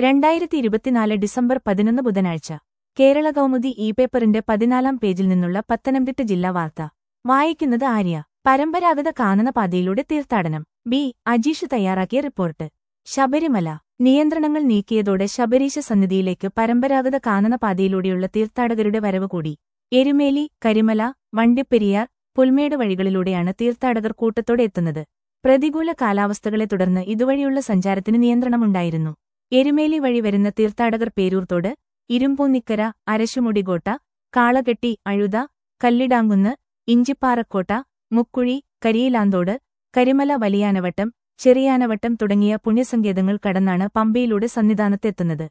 രണ്ടായിരത്തി ഇരുപത്തിനാല് ഡിസംബർ പതിനൊന്ന് ബുധനാഴ്ച കേരള കൗമുദി ഇ പേപ്പറിന്റെ പതിനാലാം പേജിൽ നിന്നുള്ള പത്തനംതിട്ട ജില്ലാ വാർത്ത വായിക്കുന്നത് ആര്യ പരമ്പരാഗത കാനനപാതയിലൂടെ തീർത്ഥാടനം ബി അജീഷ് തയ്യാറാക്കിയ റിപ്പോർട്ട് ശബരിമല നിയന്ത്രണങ്ങൾ നീക്കിയതോടെ ശബരീശ സന്നിധിയിലേക്ക് പരമ്പരാഗത കാനനപാതയിലൂടെയുള്ള തീർത്ഥാടകരുടെ വരവ് കൂടി എരുമേലി കരിമല വണ്ടിപ്പെരിയാർ പുൽമേട് വഴികളിലൂടെയാണ് തീർത്ഥാടകർ കൂട്ടത്തോടെ എത്തുന്നത് പ്രതികൂല കാലാവസ്ഥകളെ തുടർന്ന് ഇതുവഴിയുള്ള സഞ്ചാരത്തിന് നിയന്ത്രണമുണ്ടായിരുന്നു എരുമേലി വഴി വരുന്ന തീർത്ഥാടകർ പേരൂർത്തോട് ഇരുമ്പൂന്നിക്കര അരശുമുടികോട്ട കാളകെട്ടി അഴുത കല്ലിടാങ്കുന്ന് ഇഞ്ചിപ്പാറക്കോട്ട മുക്കുഴി കരിയിലാന്തോട് കരിമല വലിയാനവട്ടം ചെറിയാനവട്ടം തുടങ്ങിയ പുണ്യസങ്കേതങ്ങൾ കടന്നാണ് പമ്പയിലൂടെ സന്നിധാനത്തെത്തുന്നത്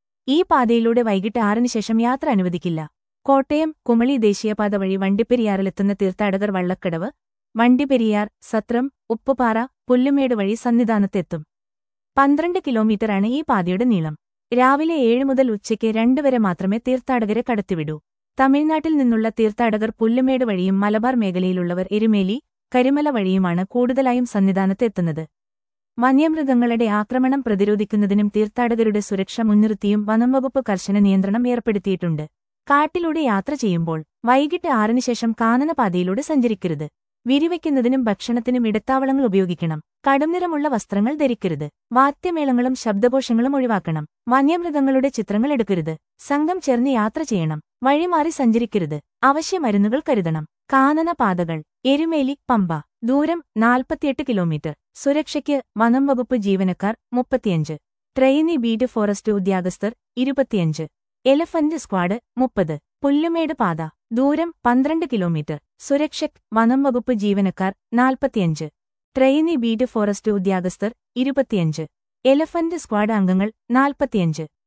ഈ പാതയിലൂടെ വൈകിട്ട് ആറിന് ശേഷം യാത്ര അനുവദിക്കില്ല കോട്ടയം കുമളി ദേശീയപാത വഴി വണ്ടിപ്പെരിയാറിലെത്തുന്ന തീർത്ഥാടകർ വള്ളക്കടവ് വണ്ടിപ്പെരിയാർ സത്രം ഉപ്പുപാറ പുല്ലുമേട് വഴി സന്നിധാനത്തെത്തും പന്ത്രണ്ട് കിലോമീറ്ററാണ് ഈ പാതയുടെ നീളം രാവിലെ ഏഴ് മുതൽ ഉച്ചയ്ക്ക് രണ്ട് വരെ മാത്രമേ തീർത്ഥാടകരെ കടത്തിവിടൂ തമിഴ്നാട്ടിൽ നിന്നുള്ള തീർത്ഥാടകർ പുല്ലുമേട് വഴിയും മലബാർ മേഖലയിലുള്ളവർ എരുമേലി കരിമല വഴിയുമാണ് കൂടുതലായും സന്നിധാനത്ത് എത്തുന്നത് വന്യമൃഗങ്ങളുടെ ആക്രമണം പ്രതിരോധിക്കുന്നതിനും തീർത്ഥാടകരുടെ സുരക്ഷ മുൻനിർത്തിയും വനംവകുപ്പ് കർശന നിയന്ത്രണം ഏർപ്പെടുത്തിയിട്ടുണ്ട് കാട്ടിലൂടെ യാത്ര ചെയ്യുമ്പോൾ വൈകിട്ട് ആറിന് ശേഷം കാനനപാതയിലൂടെ സഞ്ചരിക്കരുത് വിരിവയ്ക്കുന്നതിനും ഭക്ഷണത്തിനും ഇടത്താവളങ്ങൾ ഉപയോഗിക്കണം കടുംനിറമുള്ള വസ്ത്രങ്ങൾ ധരിക്കരുത് വാദ്യമേളങ്ങളും ശബ്ദകോശങ്ങളും ഒഴിവാക്കണം വന്യമൃഗങ്ങളുടെ ചിത്രങ്ങൾ എടുക്കരുത് സംഘം ചേർന്ന് യാത്ര ചെയ്യണം വഴിമാറി സഞ്ചരിക്കരുത് അവശ്യ മരുന്നുകൾ കരുതണം കാനനപാതകൾ എരുമേലി പമ്പ ദൂരം നാൽപ്പത്തിയെട്ട് കിലോമീറ്റർ സുരക്ഷയ്ക്ക് വനം വകുപ്പ് ജീവനക്കാർ മുപ്പത്തിയഞ്ച് ട്രെയിനി ബീറ്റ് ഫോറസ്റ്റ് ഉദ്യോഗസ്ഥർ ഇരുപത്തിയഞ്ച് എലഫന്റ് സ്ക്വാഡ് മുപ്പത് പുല്ലുമേട് പാത ദൂരം പന്ത്രണ്ട് കിലോമീറ്റർ സുരക്ഷക് വനം വകുപ്പ് ജീവനക്കാർ നാൽപ്പത്തിയഞ്ച് ട്രെയിനി ബീറ്റ് ഫോറസ്റ്റ് ഉദ്യോഗസ്ഥർ ഇരുപത്തിയഞ്ച് എലഫന്റ് സ്ക്വാഡ് അംഗങ്ങൾ നാൽപ്പത്തിയഞ്ച്